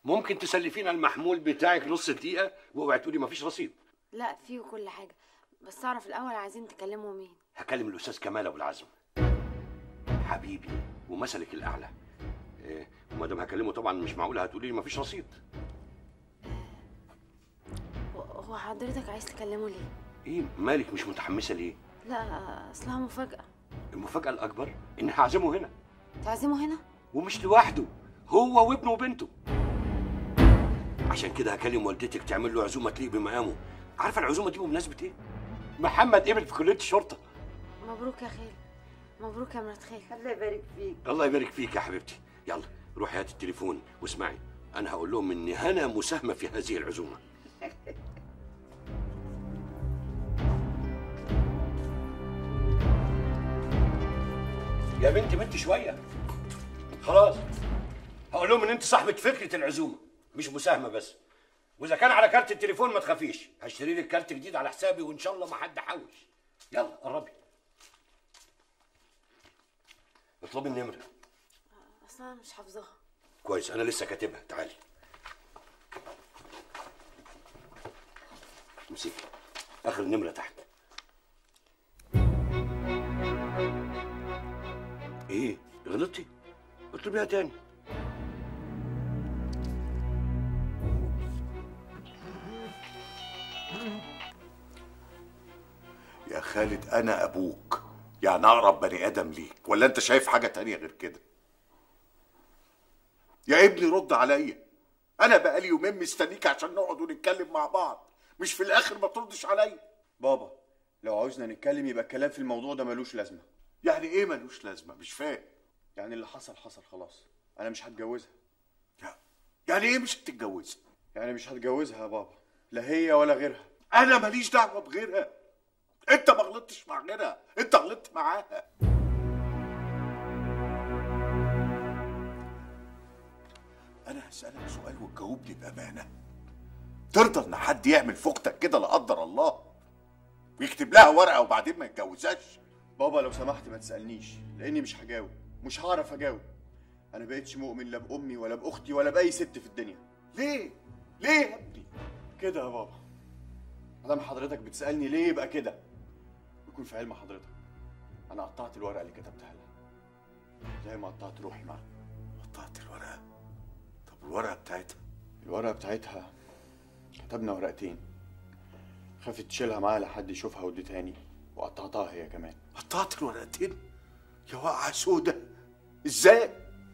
ممكن تسلفينا المحمول بتاعك نص دقيقه واوعي تقولي مفيش رصيد لا فيه كل حاجه بس اعرف الاول عايزين تكلموا مين هكلم الاستاذ كمال ابو العزم حبيبي ومثلك الاعلى إيه وما دام هكلمه طبعا مش معقول هتقولي لي مفيش رصيد هو- هو حضرتك عايز تكلمه ليه ايه مالك مش متحمسه ليه لا اصلها مفاجاه المفاجاه الاكبر ان هعزمه هنا تعزمه هنا ومش لوحده هو وابنه وبنته عشان كده هكلم والدتك تعمل له عزومه تليق بمقامه عارفه العزومه دي بمناسبه ايه محمد قبل في كليه الشرطه مبروك يا خالي مبروك يا مرات خالي الله يبارك فيك الله يبارك فيك يا حبيبتي يلا روحي هات التليفون واسمعي انا هقول لهم ان هنا مساهمه في هذه العزومه يا بنتي بنتي شويه خلاص هقول لهم ان انت صاحبه فكره العزومه مش مساهمه بس واذا كان على كارت التليفون ما تخافيش هشتري لك كارت جديد على حسابي وان شاء الله ما حد حوش يلا قربي اطلبي النمره اصلا انا مش حافظاها كويس انا لسه كاتبها تعالي امسكي اخر النمره تحت ايه غلطتي اطلبيها تاني يا خالد انا ابوك يعني اقرب بني ادم ليك ولا انت شايف حاجه تانية غير كده يا ابني رد عليا انا بقالي يومين مستنيك عشان نقعد ونتكلم مع بعض مش في الاخر ما تردش عليا بابا لو عاوزنا نتكلم يبقى الكلام في الموضوع ده ملوش لازمه يعني ايه ملوش لازمه مش فاهم يعني اللي حصل حصل خلاص انا مش هتجوزها يعني ايه مش هتتجوزها يعني مش هتجوزها يا بابا لا هي ولا غيرها انا ماليش دعوه بغيرها انت ما غلطتش مع غيرها انت غلطت معاها انا هسالك سؤال وتجاوبني بامانه ترضى ان حد يعمل فوقتك كده لا قدر الله ويكتب لها ورقه وبعدين ما يتجوزهاش بابا لو سمحت ما تسالنيش لاني مش هجاوب مش هعرف اجاوب انا بقيتش مؤمن لا بامي ولا باختي ولا باي ست في الدنيا ليه ليه يا ابني كده يا بابا مادام حضرتك بتسالني ليه يبقى كده يكون في علم حضرتك انا قطعت الورقه اللي كتبتها لها زي ما قطعت روحي معاها قطعت الورقه طب الورقه بتاعتها الورقه بتاعتها كتبنا ورقتين خافت تشيلها معاها لحد يشوفها واديتهاني وقطعتها هي كمان قطعت الورقتين يا واقعة سودة ازاي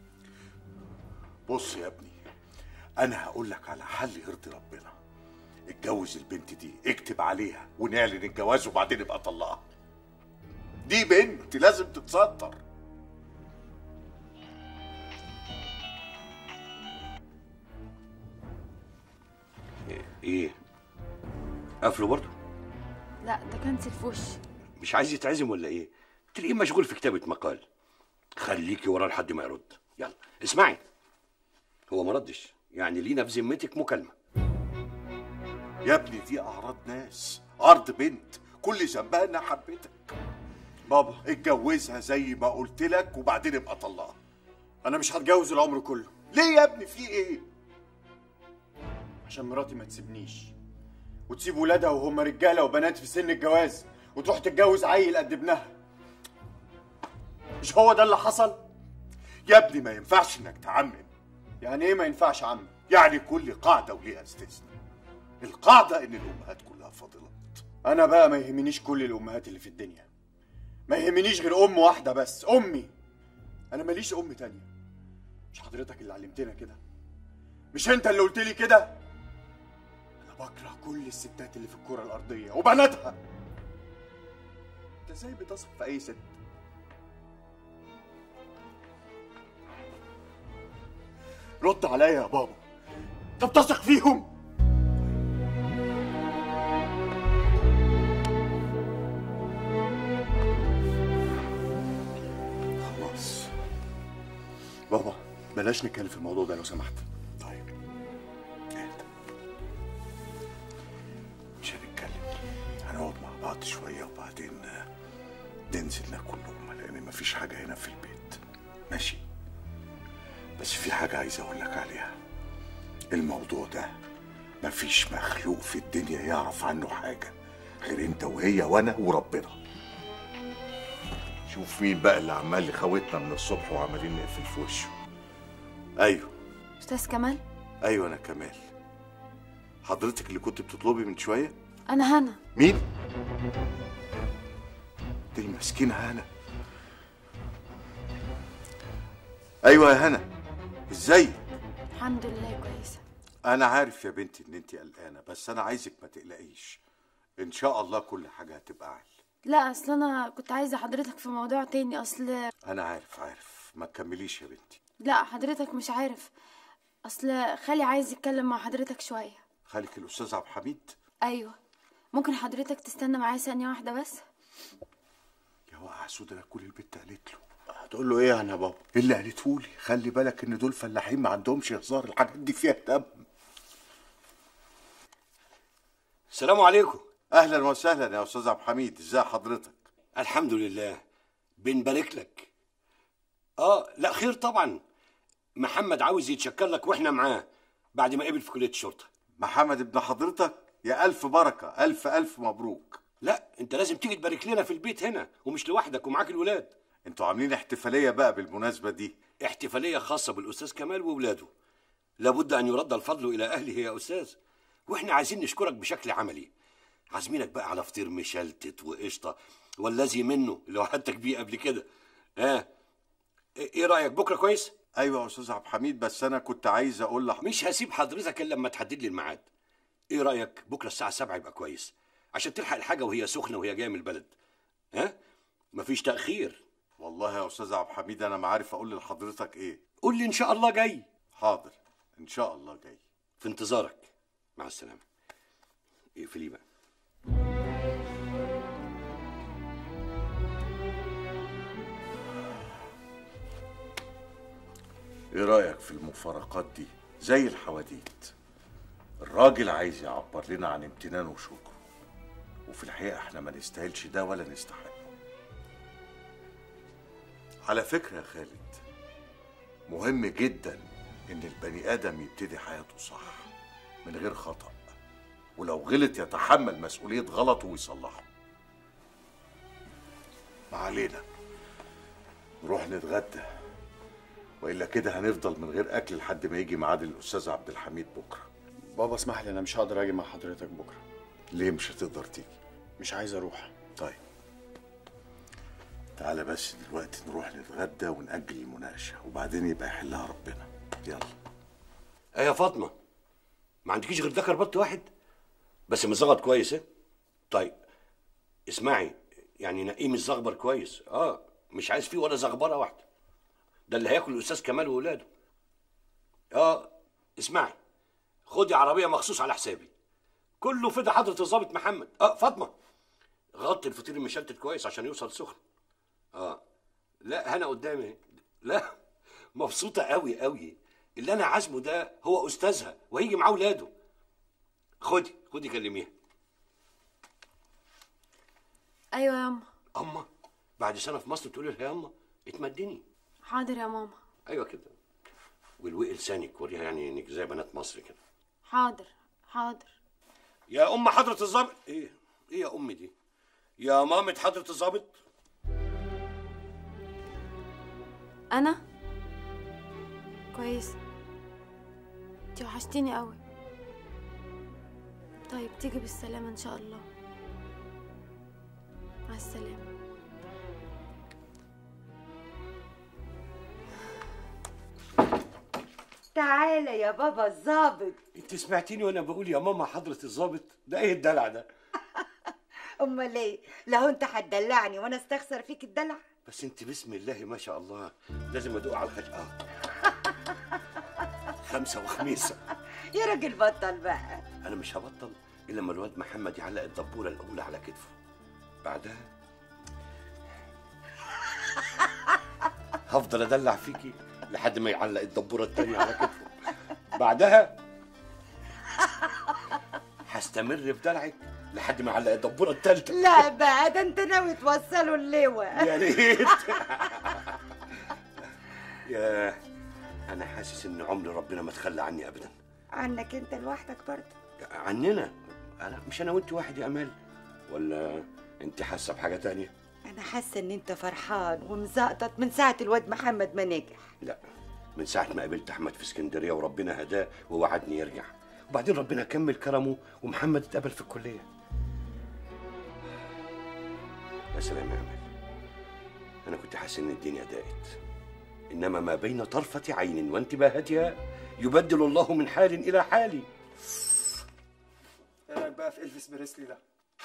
بص يا ابني انا هقول لك على حل يرضي ربنا اتجوز البنت دي اكتب عليها ونعلن الجواز وبعدين ابقى طلقها دي بنت لازم تتستر ايه قافله برضه لا ده كنسل في وشي مش عايز يتعزم ولا ايه تلاقيه مشغول في كتابه مقال خليكي وراه لحد ما يرد يلا اسمعي هو ما ردش يعني لينا في ذمتك مكالمه يا ابني دي اعراض ناس ارض بنت كل ذنبها انها حبتك بابا اتجوزها زي ما قلت لك وبعدين ابقى طلقها انا مش هتجوز العمر كله ليه يا ابني في ايه عشان مراتي ما تسيبنيش وتسيب ولادها وهم رجاله وبنات في سن الجواز وتروح تتجوز عيل قد ابنها مش هو ده اللي حصل يا ابني ما ينفعش انك تعمم يعني ايه ما ينفعش عم يعني كل قاعده وليها استثناء القاعده ان الامهات كلها فاضلات انا بقى ما يهمنيش كل الامهات اللي في الدنيا ما يهمنيش غير ام واحده بس امي انا ماليش ام تانية مش حضرتك اللي علمتنا كده مش انت اللي قلت لي كده انا بكره كل الستات اللي في الكره الارضيه وبناتها انت ازاي بتثق في اي ست رد عليا يا بابا انت بتثق فيهم خلاص بابا بلاش نتكلم في الموضوع ده لو سمحت طيب اهدى مش هنتكلم هنقعد مع بعض شويه وبعدين آه، ننزل ناكل لقمه لان مفيش حاجه هنا في البيت ماشي بس في حاجه عايز اقول لك عليها الموضوع ده مفيش مخلوق في الدنيا يعرف عنه حاجة غير انت وهي وانا وربنا شوف مين بقى اللي عمال يخوتنا من الصبح وعمالين نقفل في وشه ايوه استاذ كمال ايوه انا كمال حضرتك اللي كنت بتطلبي من شويه انا هنا مين دي المسكينه هنا ايوه يا هنا ازاي الحمد لله كويسه انا عارف يا بنتي ان انت قلقانه بس انا عايزك ما تقلقيش ان شاء الله كل حاجه هتبقى عال لا اصل انا كنت عايزه حضرتك في موضوع تاني اصل انا عارف عارف ما تكمليش يا بنتي لا حضرتك مش عارف اصل خالي عايز يتكلم مع حضرتك شويه خالك الاستاذ عبد الحميد ايوه ممكن حضرتك تستنى معايا ثانيه واحده بس يا واقع سودا ده كل البت قالت له هتقول له ايه يعني يا بابا إيه اللي قالته لي خلي بالك ان دول فلاحين ما عندهمش هزار الحاجات دي فيها دم السلام عليكم اهلا وسهلا يا استاذ عبد الحميد ازي حضرتك الحمد لله بنبارك لك اه لا خير طبعا محمد عاوز يتشكر لك واحنا معاه بعد ما قبل في كليه الشرطه محمد ابن حضرتك يا الف بركه الف الف مبروك لا انت لازم تيجي تبارك لنا في البيت هنا ومش لوحدك ومعاك الولاد انتوا عاملين احتفاليه بقى بالمناسبه دي احتفاليه خاصه بالاستاذ كمال وولاده لابد ان يرد الفضل الى اهله يا استاذ واحنا عايزين نشكرك بشكل عملي عازمينك بقى على فطير مشلتت وقشطه والذي منه اللي وعدتك بيه قبل كده ها ايه رايك بكره كويس ايوه يا استاذ عبد الحميد بس انا كنت عايز اقول لح... مش هسيب حضرتك الا لما تحدد لي الميعاد ايه رايك بكره الساعه 7 يبقى كويس عشان تلحق الحاجه وهي سخنه وهي جايه من البلد ها مفيش تاخير والله يا استاذ عبد الحميد انا ما عارف اقول لحضرتك ايه قول لي ان شاء الله جاي حاضر ان شاء الله جاي في انتظارك مع السلامه اقفلي بقى ايه رايك في المفارقات دي زي الحواديت الراجل عايز يعبر لنا عن امتنانه وشكره وفي الحقيقه احنا ما نستاهلش ده ولا نستحقه على فكره يا خالد مهم جدا ان البني ادم يبتدي حياته صح من غير خطا ولو غلط يتحمل مسؤوليه غلطه ويصلحه ما علينا نروح نتغدى والا كده هنفضل من غير اكل لحد ما يجي ميعاد الاستاذ عبد الحميد بكره بابا اسمح لي انا مش هقدر اجي مع حضرتك بكره ليه مش هتقدر تيجي مش عايز اروح طيب تعالى بس دلوقتي نروح نتغدى ونأجل المناقشة وبعدين يبقى يحلها ربنا يلا ايه يا فاطمه ما عندكيش غير ذكر بط واحد بس مزغط كويس ايه طيب اسمعي يعني نقيه من الزغبر كويس اه مش عايز فيه ولا زغبره واحده ده اللي هياكل الاستاذ كمال وولاده اه اسمعي خدي عربيه مخصوص على حسابي كله فدا حضره الضابط محمد اه فاطمه غطي الفطير المشلتت كويس عشان يوصل سخن اه لا هنا قدامي لا مبسوطه قوي قوي اللي انا عازمه ده هو استاذها وهيجي معاه ولاده خدي خدي كلميها ايوه يا ماما اما بعد سنه في مصر تقولي لها يا اما اتمدني حاضر يا ماما ايوه كده والوقي لسانك وريها يعني انك زي بنات مصر كده حاضر حاضر يا ام حضره الظابط ايه ايه يا ام دي يا مامة حضره الظابط انا كويس انتي وحشتيني قوي طيب تيجي بالسلامة ان شاء الله مع السلامة تعالى يا بابا الظابط انت سمعتيني وانا بقول يا ماما حضره الظابط ده ايه الدلع ده امال ايه لو انت هتدلعني وانا استخسر فيك الدلع بس انت بسم الله ما شاء الله لازم ادوق على الخش اه خمسه وخميسه يا راجل بطل بقى انا مش هبطل الا لما الواد محمد يعلق الدبوره الاولى على كتفه بعدها هفضل ادلع فيكي لحد ما يعلق الدبوره التانية على كتفه بعدها هستمر في دلعك لحد ما يعلق الدبوره التالتة لا بقى ده انت ناوي توصله اللواء يا ريت يا انا حاسس ان عمر ربنا ما تخلى عني ابدا عنك انت لوحدك برضه عننا انا مش انا وانت واحد يا امال ولا انت حاسه بحاجه تانية انا حاسه ان انت فرحان ومزقطط من ساعه الواد محمد ما نجح لا من ساعه ما قابلت احمد في اسكندريه وربنا هداه ووعدني يرجع وبعدين ربنا كمل كرمه ومحمد اتقبل في الكليه يا سلام يا امل انا كنت حاسس ان الدنيا ضاقت انما ما بين طرفه عين وانتباهتها يبدل الله من حال الى حال ايه رايك بقى في الفيس بريسلي ده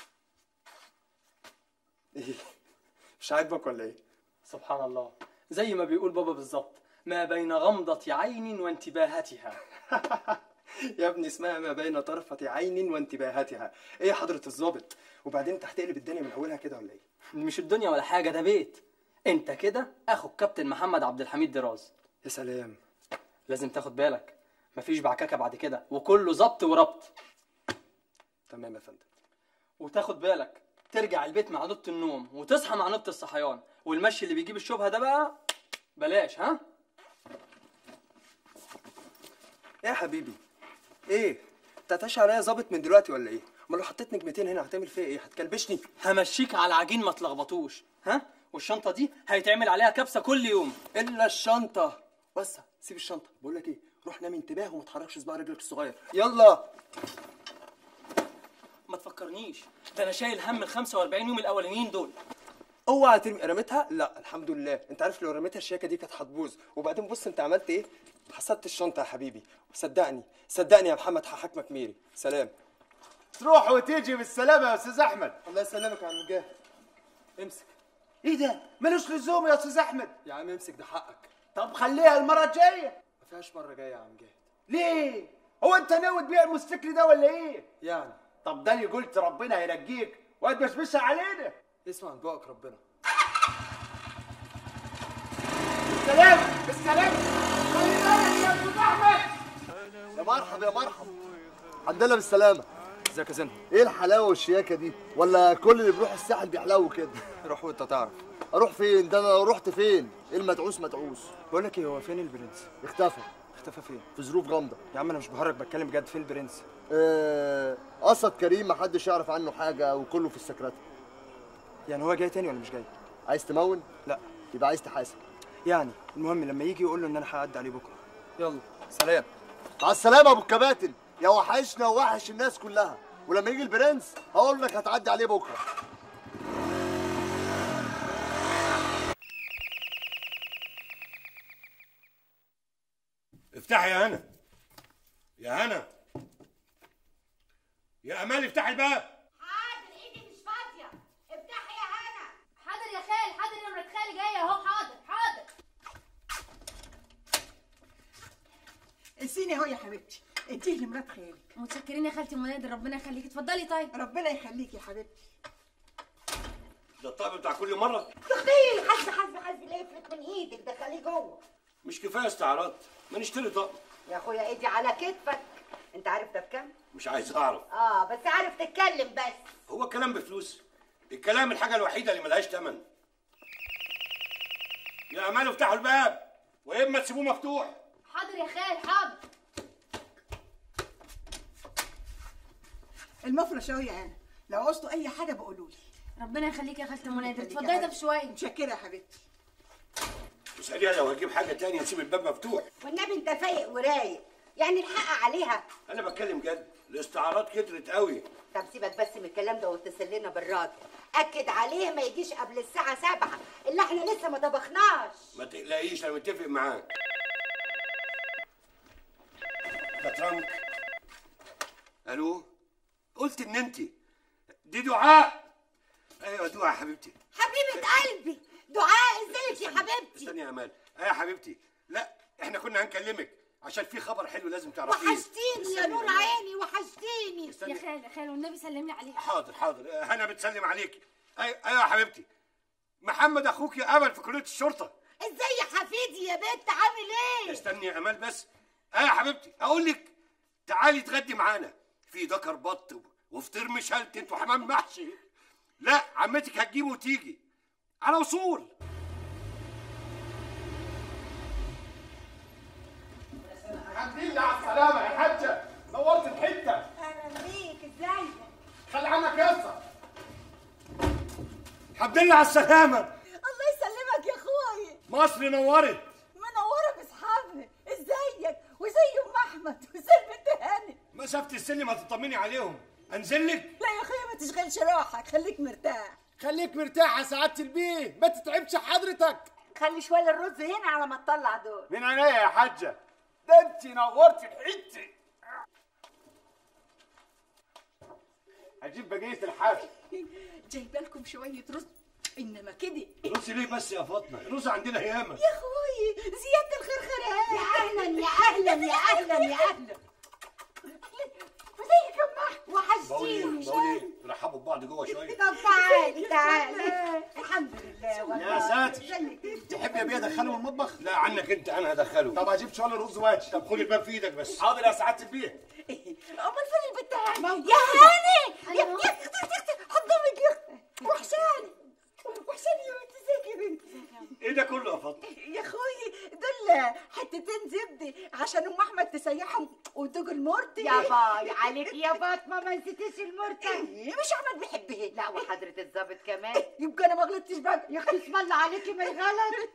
ايه مش عاجبك ولا ايه سبحان الله زي ما بيقول بابا بالظبط ما بين غمضة عين وانتباهتها يا ابني اسمها ما بين طرفة عين وانتباهاتها ايه يا حضرة الظابط وبعدين انت هتقلب الدنيا من اولها كده ولا ايه مش الدنيا ولا حاجة ده بيت انت كده اخو الكابتن محمد عبد الحميد دراز يا سلام لازم تاخد بالك مفيش بعكاكة بعد كده وكله ظبط وربط تمام يا فندم وتاخد بالك ترجع البيت مع نوبة النوم وتصحى مع نوبة الصحيان والمشي اللي بيجيب الشبهة ده بقى بلاش ها ايه يا حبيبي ايه انت هتعيش عليا ظابط من دلوقتي ولا ايه امال لو حطيت نجمتين هنا هتعمل فيا ايه هتكلبشني همشيك على عجين ما تلخبطوش ها والشنطة دي هيتعمل عليها كبسة كل يوم الا الشنطه وسع سيب الشنطه بقول لك ايه روح نام انتباه وما تحركش صباع رجلك الصغير يلا ما تفكرنيش ده انا شايل هم ال 45 يوم الاولانيين دول اوعى ترمي رميتها لا الحمد لله انت عارف لو رميتها الشياكه دي كانت هتبوظ وبعدين بص انت عملت ايه حسدت الشنطه يا حبيبي وصدقني صدقني يا محمد هحاكمك ميري سلام تروح وتيجي بالسلامة يا أستاذ أحمد الله يسلمك يا عم جاه امسك إيه ده؟ ملوش لزوم يا أستاذ أحمد يا عم امسك ده حقك طب خليها المرة الجاية ما فيهاش مره جايه يا عم جاه ليه؟ هو أنت ناوي تبيع الموتوسيكل ده ولا إيه؟ يعني طب ده اللي قلت ربنا هينجيك وهتبسبسها علينا اسمع عن بقك ربنا بالسلامة بالسلامة خلي بالك يا أستاذ أحمد يا مرحبا يا مرحبا الحمد لله بالسلامة ازيك يا زين ايه الحلاوة والشياكة دي ولا كل اللي بيروح الساحل بيحلو كده روح وانت تعرف اروح فين ده انا لو رحت فين المدعوس مدعوس بقول لك ايه هو فين البرنس اختفى اختفى فين في ظروف غامضة يا عم انا مش بهرج بتكلم بجد فين البرنس آه، قصد كريم محدش يعرف عنه حاجة وكله في السكرتة يعني هو جاي تاني ولا مش جاي عايز تمون لا يبقى عايز تحاسب يعني المهم لما يجي يقول له ان انا هعدي عليه بكره يلا سلام مع السلامة يا ابو الكباتن يا وحشنا ووحش الناس كلها ولما يجي البرنس هقول لك هتعدي عليه بكرة افتحي يا هنا يا هنا يا امال افتحي الباب حاضر ايدي مش فاضية افتحي يا هنا حاضر يا خال حاضر يا مرات خالي جاية اهو حاضر حاضر انسيني اهو يا حبيبتي اديه لمرات خالك متشكرين يا خالتي منادر ربنا يخليكي اتفضلي طيب ربنا يخليكي يا حبيبتي ده الطقم بتاع كل مره تخيل حسب حسب حسب لا يفلت من ايدك دخليه جوه مش كفايه استعراض ما نشتري طقم يا اخويا ايدي على كتفك انت عارف ده بكام مش عايز اعرف اه بس عارف تتكلم بس هو الكلام بفلوس الكلام الحاجه الوحيده اللي ملهاش ثمن يا امال افتحوا الباب واما تسيبوه مفتوح حاضر يا خال حاضر المفرش اهو يا انا لو عوزتوا اي حاجه بقولوا لي ربنا يخليكي يا خالتي منادر يخليكي يا اتفضلي طب حبيبتي. شويه متشكره يا حبيبتي اساليها لو هجيب حاجه تانية نسيب الباب مفتوح والنبي انت فايق ورايق يعني الحق عليها انا بتكلم جد الاستعارات كترت قوي طب سيبك بس من الكلام ده واتصل لنا بالراديو اكد عليه ما يجيش قبل الساعه سبعة اللي احنا لسه ما طبخناش ما تقلقيش انا متفق معاك ده ترامب الو قلت ان انت دي دعاء ايوه دعاء يا حبيبتي حبيبه قلبي دعاء ازيك يا حبيبتي استني يا امال ايه يا حبيبتي لا احنا كنا هنكلمك عشان في خبر حلو لازم تعرفيه وحشتيني يا استني نور أمال. عيني وحشتيني يا استني خال يا خال والنبي سلمي عليه حاضر حاضر آه، هنا بتسلم عليك ايوه ايوه يا حبيبتي محمد اخوك يا امل في كليه الشرطه ازاي يا حفيدي يا بنت عامل ايه استني يا امال بس ايه يا حبيبتي اقول لك تعالي تغدي معانا في دكر بط و- وفطير مشلتت وحمام محشي لا عمتك هتجيبه وتيجي على وصول الحمد لله على السلامة يا حجة الحمد لله على السلامه الله يسلمك يا اخوي مصر نورت منوره باصحابنا ازيك وزي ام احمد وزي البنت هاني مسافه السلم هتطمني عليهم انزل لك لا يا اخويا ما تشغلش روحك خليك مرتاح خليك مرتاح يا سعاده البيه ما تتعبش حضرتك خلي شويه الرز هنا على ما تطلع دول من عينيا يا حاجه ده انت نورت الحته اجيب بقيه الحاجه جايبه لكم شويه رز انما كده رز ليه بس يا فاطمه الرز عندنا ياما يا اخوي زياده الخرخرات يا اهلا يا اهلا يا اهلا يا اهلا وزيك يا ام احمد بقول وحشتيني ايه بقول ايه رحبوا ببعض جوه شويه طب تعالي تعالي الحمد لله والله يا ساتر زيك تحب يا بيه ادخله المطبخ لا عنك انت انا هدخله طب اجيب شويه رز واجي طب خد الباب في ايدك بس حاضر يا سعاده البيه امال فين البنت هاني يا هاني يا يا اختي يا اختي حضنك يا اختي وحشاني وحشاني يا بنت ازيك يا بنت ايه ده كله يا فاطمه يا اخوي دول حتتين زبده عشان ام احمد تسيحهم وتوج المرتي يا باي عليك يا فاطمه ما نسيتيش المرتب إيه، مش احمد بيحبها لا وحضرة الظابط كمان يبقى انا ما غلطتش بقى يا اختي اسم الله عليكي ما غلط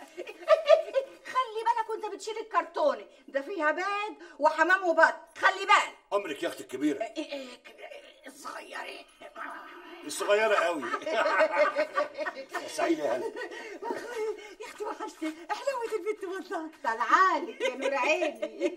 خلي بالك وانت بتشيل الكرتونه ده فيها بيض وحمام وبط خلي بالك عمرك يا اختي الكبيره إيه، إيه، كده، صغيرين الصغيره قوي سعيده يا هلا يا اختي وحشتي حلاوه البنت والله طلعالك يا نور عيني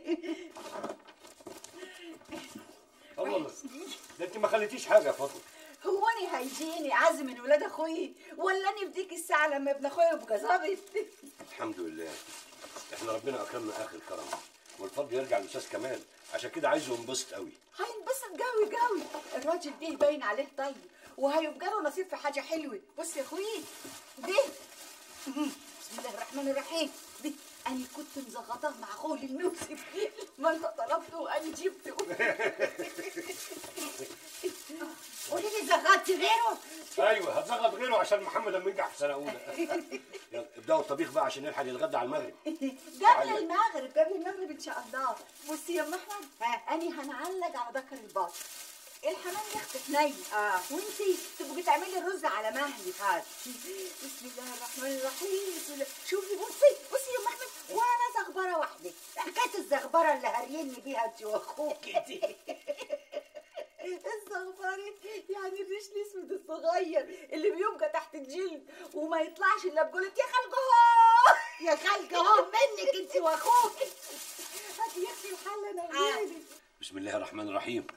الله ده انت ما خليتيش حاجه يا فاطمه هو انا هيجيني عزم من ولاد اخوي ولا انا في ديك الساعه لما ابن اخويا يبقى ظابط الحمد لله احنا ربنا اكرمنا اخر كرم والفضل يرجع للاستاذ كمال عشان كده عايزه ينبسط قوي هينبسط قوي قوي الراجل ده باين عليه طيب وهيبقى له نصيب في حاجه حلوه بص يا اخوي ده مم. بسم الله الرحمن الرحيم ده انا كنت مزغطاه مع اخوه الموسم ما انت طلبته وانا جبته قولي لي زغطتي غيره ايوه هتزغط غيره عشان محمد لما ينجح في سنه اولى يلا ابداوا الطبيخ بقى عشان نلحق نتغدى على المغرب قبل المغرب قبل المغرب ان شاء الله بصي يا ام احمد انا هنعلق على ذكر البط الحمام يا اختي ني اه وانتي تبقي تعملي الرز على مهلي هذا بسم الله الرحمن الرحيم بسم الله شوفي بصي بصي يا ام احمد وانا زغبره واحده حكايه الزغبره اللي هريني بيها انت واخوك دي الزغبره يعني الريش الاسود الصغير اللي بيبقى تحت الجلد وما يطلعش الا بقولة يا خلقه يا خالقه اهو منك انت واخوك هاتي يا اختي الحله انا آه. وجيلي. بسم الله الرحمن الرحيم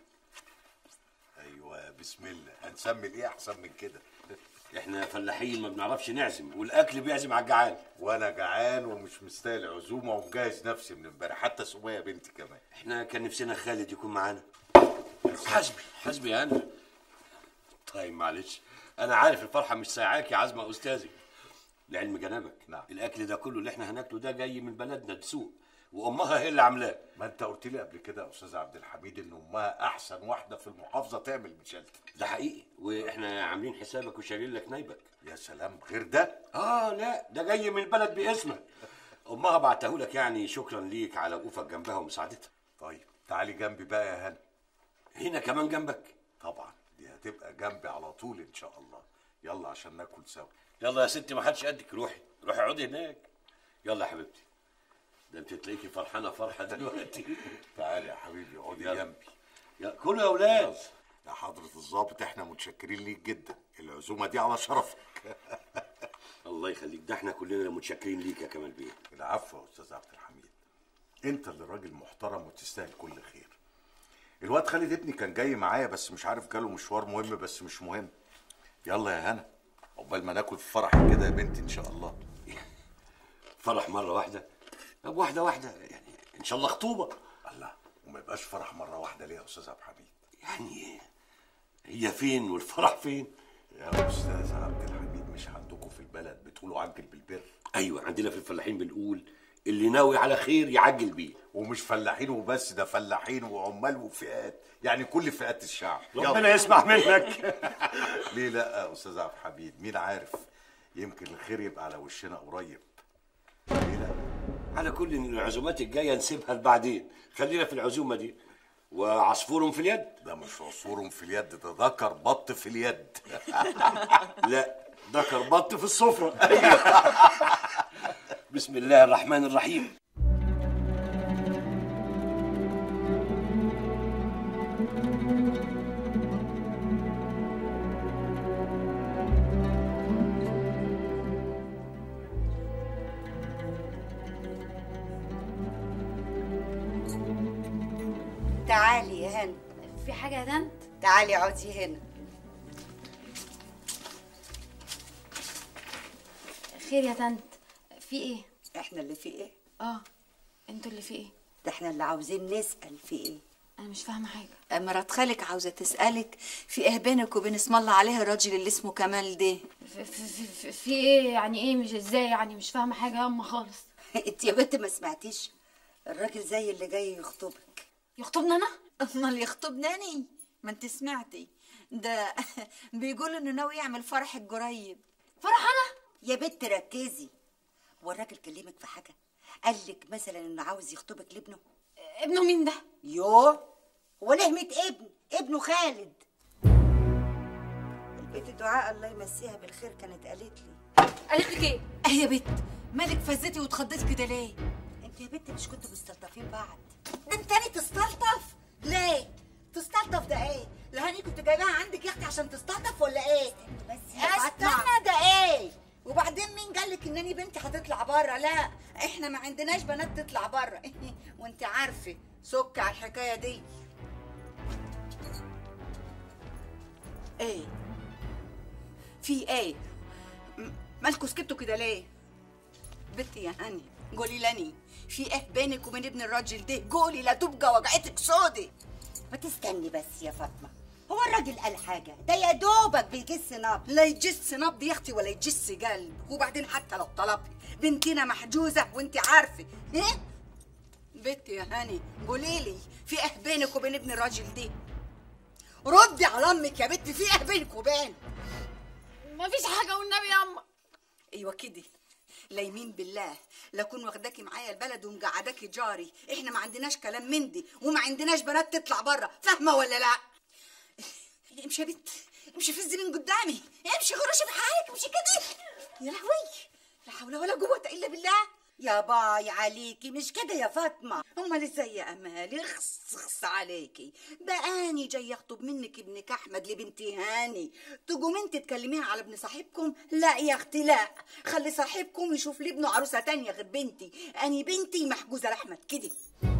ايوه بسم الله هنسمي ايه احسن من كده احنا فلاحين ما بنعرفش نعزم والاكل بيعزم على الجعان وانا جعان ومش مستاهل عزومه ومجهز نفسي من امبارح حتى سميه بنتي كمان احنا كان نفسنا خالد يكون معانا حسبي حسبي انا طيب معلش انا عارف الفرحه مش سايعاك يا عزمه استاذي لعلم جنابك نعم. الاكل ده كله اللي احنا هناكله ده جاي من بلدنا دسوق وامها هي اللي عاملاه ما انت قلت لي قبل كده يا استاذ عبد الحميد ان امها احسن واحده في المحافظه تعمل مشلتت ده حقيقي واحنا عاملين حسابك وشايلين لك نايبك يا سلام غير ده اه لا ده جاي من البلد باسمك امها بعته لك يعني شكرا ليك على وقوفك جنبها ومساعدتها طيب تعالي جنبي بقى يا هنا هنا كمان جنبك طبعا دي هتبقى جنبي على طول ان شاء الله يلا عشان ناكل سوا يلا يا ستي ما حدش قدك روحي روحي اقعدي هناك يلا يا حبيبتي ده انت تلاقيكي فرحانه فرحه دلوقتي تعالي يا حبيبي اقعدي يلا. جنبي يا كلوا يا اولاد يا حضرة الضابط احنا متشكرين ليك جدا العزومة دي على شرفك الله يخليك ده احنا كلنا متشكرين ليك يا كمال بيه العفو يا استاذ عبد الحميد انت اللي راجل محترم وتستاهل كل خير الواد خالد ابني كان جاي معايا بس مش عارف جاله مشوار مهم بس مش مهم يلا يا هنا عقبال ما ناكل في فرح كده يا بنتي ان شاء الله فرح مره واحده طب واحده واحده يعني ان شاء الله خطوبه الله وما يبقاش فرح مرة واحدة ليه يا استاذ عبد الحميد يعني هي فين والفرح فين يا استاذ عبد الحميد مش عندكم في البلد بتقولوا عجل بالبر ايوه عندنا في الفلاحين بنقول اللي ناوي على خير يعجل بيه ومش فلاحين وبس ده فلاحين وعمال وفئات يعني كل فئات الشعب يلا. ربنا يسمع منك ليه لا يا استاذ عبد الحميد مين عارف يمكن الخير يبقى على وشنا قريب ليه لا على كل إن العزومات الجايه نسيبها لبعدين خلينا في العزومه دي وعصفور في اليد ده مش عصفور في اليد ده ذكر بط في اليد لا ده كربط في السفرة أيوة بسم الله الرحمن الرحيم تعالي يا هنا في حاجة يا طنط تعالي اقعدي هنا خير يا طنط في ايه احنا اللي في ايه اه انتوا اللي في ايه ده احنا اللي عاوزين نسأل في ايه انا مش فاهمة حاجة مرات خالك عاوزة تسألك في ايه بينك وبين اسم الله عليه الراجل اللي اسمه كمال ده في, في, في, في, في ايه يعني ايه مش ازاي يعني مش فاهمة حاجة يا اما خالص انت يا بنت ما سمعتيش الراجل زي اللي جاي يخطبك يخطبنا انا امال يخطبناني ما انت سمعتي ده بيقول انه ناوي يعمل فرح قريب فرح انا يا بنت ركزي هو الراجل كلمك في حاجه قال لك مثلا انه عاوز يخطبك لابنه ابنه مين ده يوه هو ليه 100 ابن ابنه خالد البنت دعاء الله يمسيها بالخير كانت قالت لي قالت لك ايه اه يا بت مالك فزتي واتخضيتي كده ليه انت يا بنت مش كنتوا مستلطفين بعض ده انت تاني تستلطف ليه تستلطف ده ايه لا هاني كنت جايباها عندك يا اختي عشان تستلطف ولا ايه بس يا فاطمه استنى ده ايه وبعدين مين قالك انني بنتي هتطلع بره لا احنا ما عندناش بنات تطلع بره وانت عارفه سك على الحكايه دي ايه في ايه م- مالكوا سكتوا كده ليه بنتي يا هاني قولي لاني في ايه بينك وبين ابن الراجل ده قولي لا تبقى وجعتك سودي ما تستني بس يا فاطمه هو الراجل قال حاجه ده يا دوبك بيجس نبض لا يجس نبض يا اختي ولا يجس قلب وبعدين حتى لو طلبت بنتنا محجوزه وانت عارفه ايه بنتي يا هاني قولي لي في ايه بينك وبين ابن الراجل دي ردي على امك يا بنتي في ايه بينك وبين مفيش حاجة والنبي يا اما ايوه كده لا يمين بالله لا اكون واخداكي معايا البلد ومقعداكي جاري احنا ما عندناش كلام من دي وما عندناش بنات تطلع بره فاهمه ولا لا امشي يا بنت امشي فزي من قدامي امشي غرشي في حالك امشي كده يا لهوي لا حول ولا قوه الا بالله يا باي عليكي مش كده يا فاطمه امال ازاي يا امال اخص اخص عليكي بقى اني جاي اخطب منك ابنك احمد لبنتي هاني تقوم انت تكلميها على ابن صاحبكم لا يا اختي لا خلي صاحبكم يشوف لابنه عروسه تانية غير بنتي اني بنتي محجوزه لاحمد كده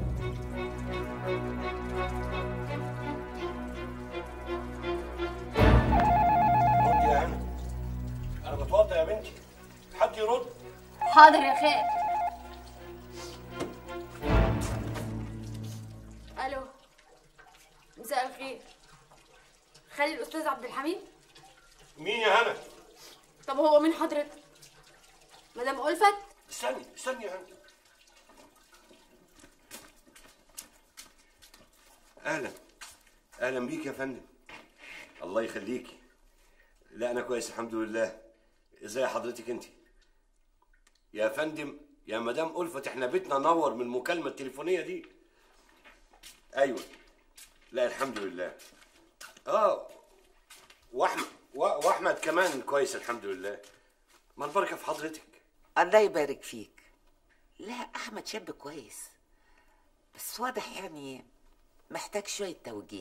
رد يا هنا أنا بتوضى يا بنتي حد يرد حاضر يا خال الو مساء الخير خالي الاستاذ عبد الحميد مين يا هنا طب هو مين حضرتك مدام ألفت استني استني يا هنا اهلا اهلا بيك يا فندم الله يخليكي لا انا كويس الحمد لله ازاي حضرتك انت يا فندم يا مدام ألفت احنا بيتنا نور من المكالمه التليفونيه دي ايوه لا الحمد لله اه واحمد و- واحمد كمان كويس الحمد لله ما البركه في حضرتك الله يبارك فيك لا احمد شاب كويس بس واضح يعني محتاج شويه توجيه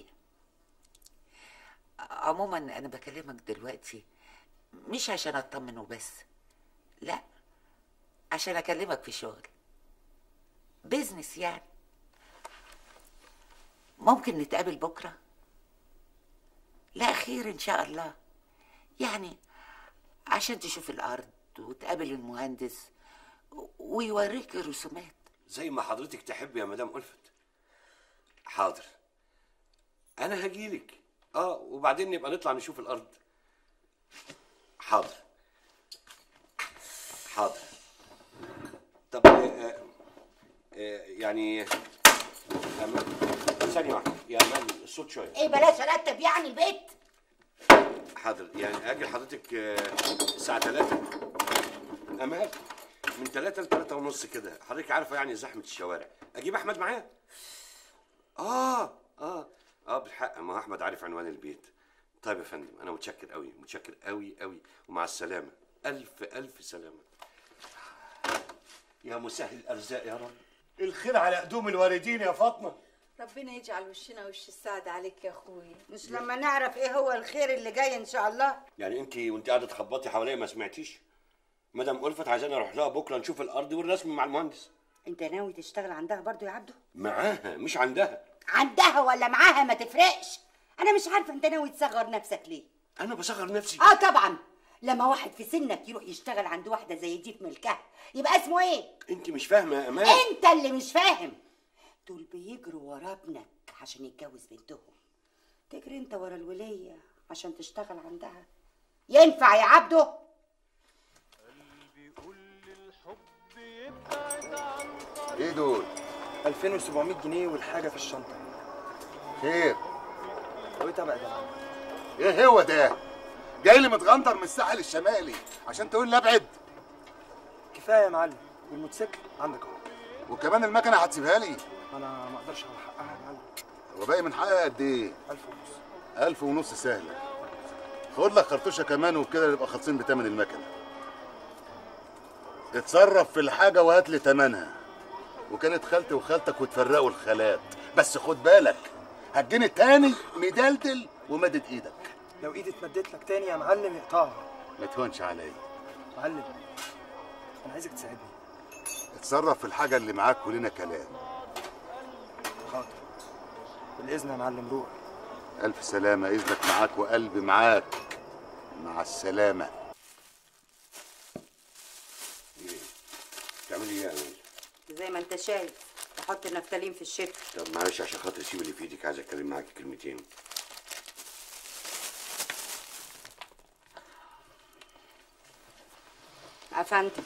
عموما انا بكلمك دلوقتي مش عشان اطمن وبس لا عشان اكلمك في شغل بيزنس يعني ممكن نتقابل بكره لا خير ان شاء الله يعني عشان تشوف الارض وتقابل المهندس ويوريك الرسومات زي ما حضرتك تحب يا مدام ألفت حاضر انا هجيلك اه وبعدين نبقى نطلع نشوف الارض حاضر حاضر طب آه آه آه يعني أمان ثانية واحدة يا أمان الصوت شوية ايه بلاش ارتب يعني البيت حاضر يعني اجي لحضرتك آه، الساعة 3 أمان من 3 ل 3 ونص كده حضرتك عارفة يعني زحمة الشوارع أجيب أحمد معايا؟ آه آه آه بالحق ما هو أحمد عارف عنوان البيت طيب يا فندم انا متشكر قوي متشكر قوي قوي ومع السلامه الف الف سلامه يا مسهل الارزاق يا رب الخير على قدوم الواردين يا فاطمه ربنا يجعل وشنا وش السعد عليك يا اخويا مش لما نعرف ايه هو الخير اللي جاي ان شاء الله يعني انت وانت قاعده تخبطي حواليا ما سمعتيش مدام ألفت عايزاني اروح لها بكره نشوف الارض والرسم مع المهندس انت ناوي تشتغل عندها برضو يا عبده معاها مش عندها عندها ولا معاها ما تفرقش انا مش عارفه انت ناوي تصغر نفسك ليه انا بصغر نفسي اه طبعا لما واحد في سنك يروح يشتغل عند واحده زي دي في ملكها يبقى اسمه ايه انت مش فاهمه يا امان انت اللي مش فاهم دول بيجروا ورا ابنك عشان يتجوز بنتهم تجري انت ورا الوليه عشان تشتغل عندها ينفع يا عبده ايه دول 2700 جنيه والحاجه في الشنطه خير قويت ابعد يا معلم ايه هو ده جاي لي متغندر من الساحل الشمالي عشان تقول لي ابعد كفايه يا معلم والموتوسيكل عندك اهو وكمان المكنه هتسيبها لي انا ما اقدرش على حقها يا معلم وباقي من حقها قد ايه 1000 ونص ألف ونص سهلة خد لك خرطوشة كمان وبكده نبقى خالصين بتمن المكنة اتصرف في الحاجة وهات لي تمنها وكانت خالتي وخالتك وتفرقوا الخالات بس خد بالك هتجيني تاني مدلدل ومدد ايدك لو ايدي اتمدت لك تاني يا معلم اقطعها ما تهونش عليا معلم انا عايزك تساعدني اتصرف في الحاجة اللي معاك ولنا كلام حاضر بالاذن يا معلم روح ألف سلامة إذنك معاك وقلبي معاك مع السلامة تعملي ايه يا امان زي ما انت شايف تحط النفتالين في الشتاء طب معلش عشان خاطر سيب اللي في ايدك عايز اتكلم معاك كلمتين افندم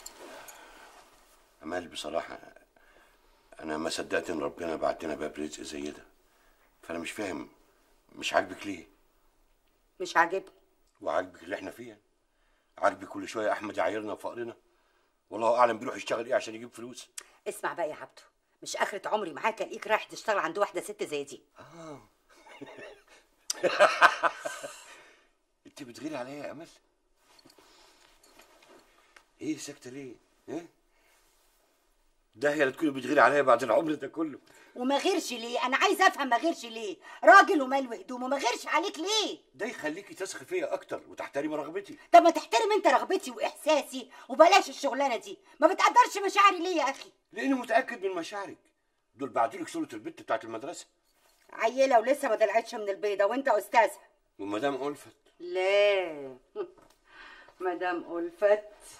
امال بصراحه انا ما صدقت ان ربنا بعت لنا باب رزق زي ده فانا مش فاهم مش عاجبك ليه مش عاجبني وعاجبك اللي احنا فيها عاجبك كل شويه احمد يعايرنا وفقرنا والله اعلم بيروح يشتغل ايه عشان يجيب فلوس اسمع بقى يا عبده مش اخرة عمري معاك الاقيك رايح تشتغل عند واحده ست زي دي انت بتغيري عليا يا امل ايه ساكته ليه ايه ده هي اللي تكوني بتغيري عليا بعد العمر ده كله وما غيرش ليه انا عايزه افهم ما غيرش ليه راجل ومال وهدومه ما غيرش عليك ليه ده يخليكي تثقي فيا اكتر وتحترمي رغبتي طب ما تحترم انت رغبتي واحساسي وبلاش الشغلانه دي ما بتقدرش مشاعري ليه يا اخي لاني متاكد من مشاعرك دول بعتولك صوره البت بتاعت المدرسه عيله ولسه ما طلعتش من البيضه وانت استاذها ومدام ألفت لا مدام ألفت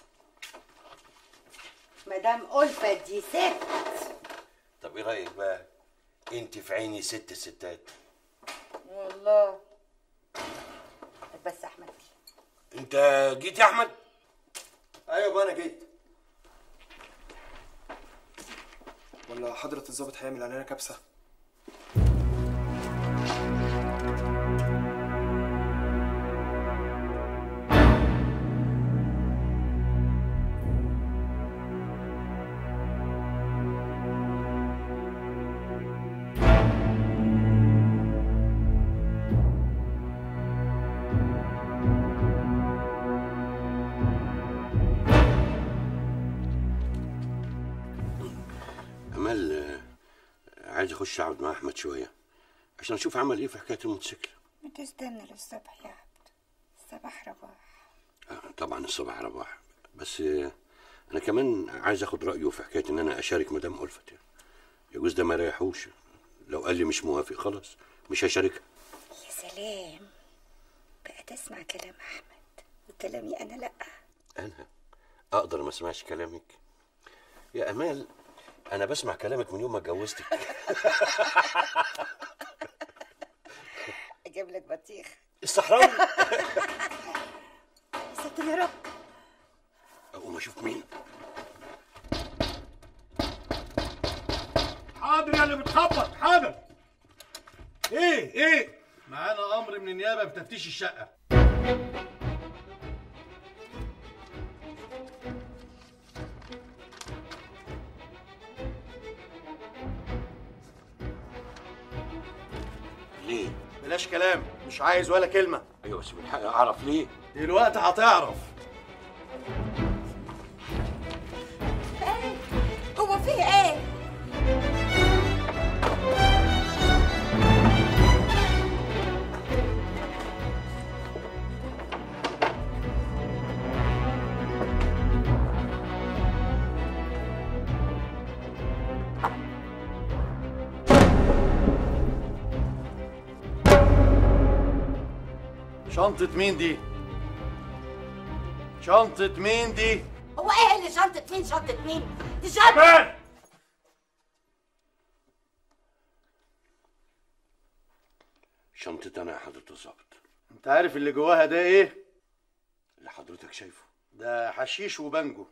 مدام ألفت دي ست طب ايه رايك بقى انت في عيني ست ستات والله بس احمد انت جيت يا احمد ايوه بقى انا جيت ولا حضرة الظابط هيعمل علينا كبسة امال آه، عايز اخش اقعد مع احمد شويه عشان اشوف عمل ايه في حكايه الموتوسيكل ما تستنى للصبح يا عبد الصباح رباح آه، طبعا الصباح رباح بس آه، انا كمان عايز اخد رايه في حكايه ان انا اشارك مدام ألفت يعني. يجوز ده ما يريحوش لو قال لي مش موافق خلاص مش هشاركها يا سلام بقى تسمع كلام احمد وكلامي انا لا انا اقدر ما اسمعش كلامك يا امال انا بسمع كلامك من يوم ما اتجوزتك اجيب لك بطيخ الصحراوي ستر يا رب اقوم اشوف مين حاضر يا اللي بتخبط حاضر ايه ايه معانا امر من النيابه بتفتيش الشقه ليه بلاش كلام مش عايز ولا كلمه ايوه بس من حقي اعرف ليه دلوقتي هتعرف هو فيه ايه شنطة مين دي؟ شنطة مين دي؟ هو ايه اللي شنطة مين شنطة مين دي شنطة كمان شنطتي انا يا حضرة الظابط انت عارف اللي جواها ده ايه؟ اللي حضرتك شايفه ده حشيش وبنجو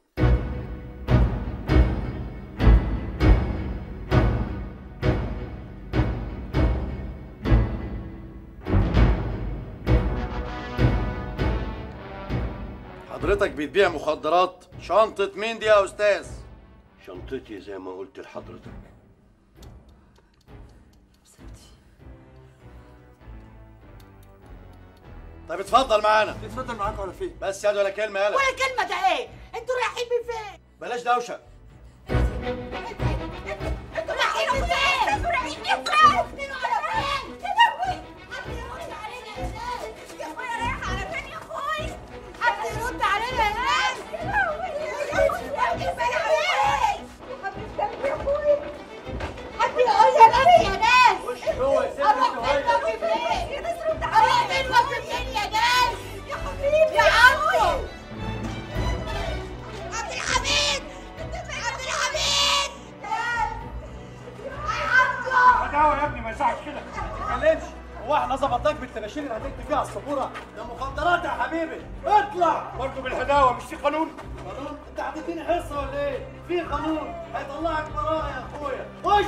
حضرتك بتبيع مخدرات شنطة مين دي يا أستاذ؟ شنطتي زي ما قلت لحضرتك طب اتفضل معانا اتفضل معاك ولا فين بس يد ولا كلمة يلا ولا كلمة ده ايه انتوا رايحين من فين بلاش دوشة انتوا رايحين من فين انتوا رايحين من فين افتنوا على فين يا لهوي حد يرد علينا يا ناس يا اخويا رايح على فين يا اخويا حد يرد علينا يا ناس يا لهوي يا حبيب يا اخويا حد يقول يا ناس يا ناس خش جوه يا اروح فين واجي فين يا ناس رد عليا فين واجي فين يا ناس يا حبيبي يا عمو عبد الحميد عبد الحميد يا عمو هداوة يا ابني ما يصحش كده ما تتكلمش هو احنا ظبطناك بالتباشير اللي هتكتب فيها على السبورة ده مخدرات يا حبيبي اطلع برضه بالهداوة مش في قانون قانون انت هتديني حصة ولا ايه؟ في قانون هيطلعك براءة يا اخويا خش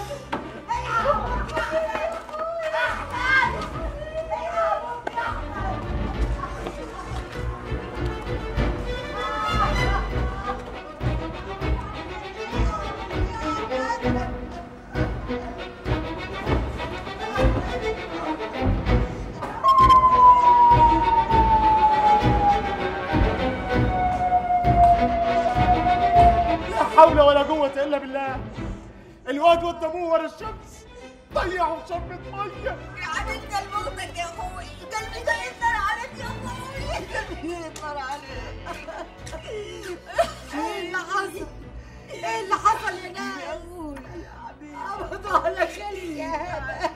لا حول ولا قوة إلا بالله الواد قدامه ورا الشمس ضيعوا شربة مية يا عميد ده لموتك يا اخوي قلبي ده يطلع عليك يا اخوي قلبي يطلع عليك ايه اللي حصل ايه اللي حصل يا ناس يا اخوي عبدوا على خلي يا هبه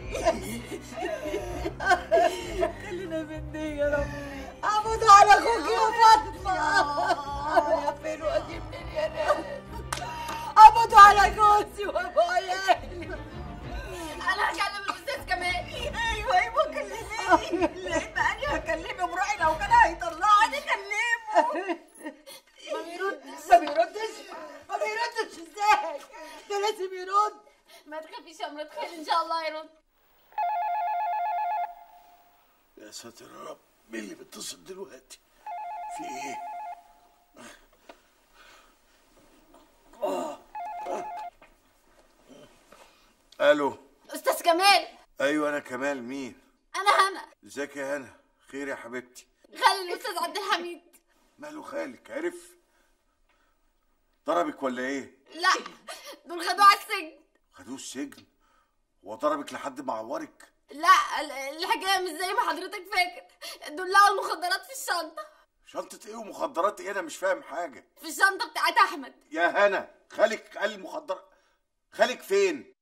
خلينا من دي يا رب عبدوا على اخوك يا فاطمه يا فين واجي منين يا ناس عبدوا على جوزي وابو عيالي انا هكلم الاستاذ كمان ايوه ايوه كلميني لان انا هكلمه براعي لو كان هيطلعني كلمه ما بيردش ما بيردش ما بيردش ازاي ده لازم يرد ما تخافيش يا مرات خالد ان شاء الله يرد يا ساتر يا رب مين اللي بيتصل دلوقتي في ايه الو استاذ كمال ايوه انا كمال مين انا هنا ازيك يا هنا خير يا حبيبتي خالي الاستاذ عبد الحميد ماله خالك عرف ضربك ولا ايه لا دول خدوه على السجن خدوه السجن هو ضربك لحد ما عورك لا ال- الحكايه مش زي ما حضرتك فاكر دول لقوا المخدرات في الشنطه شنطة ايه ومخدرات ايه انا مش فاهم حاجة في الشنطه بتاعت احمد يا هنا خالك قال المخدرات خالك فين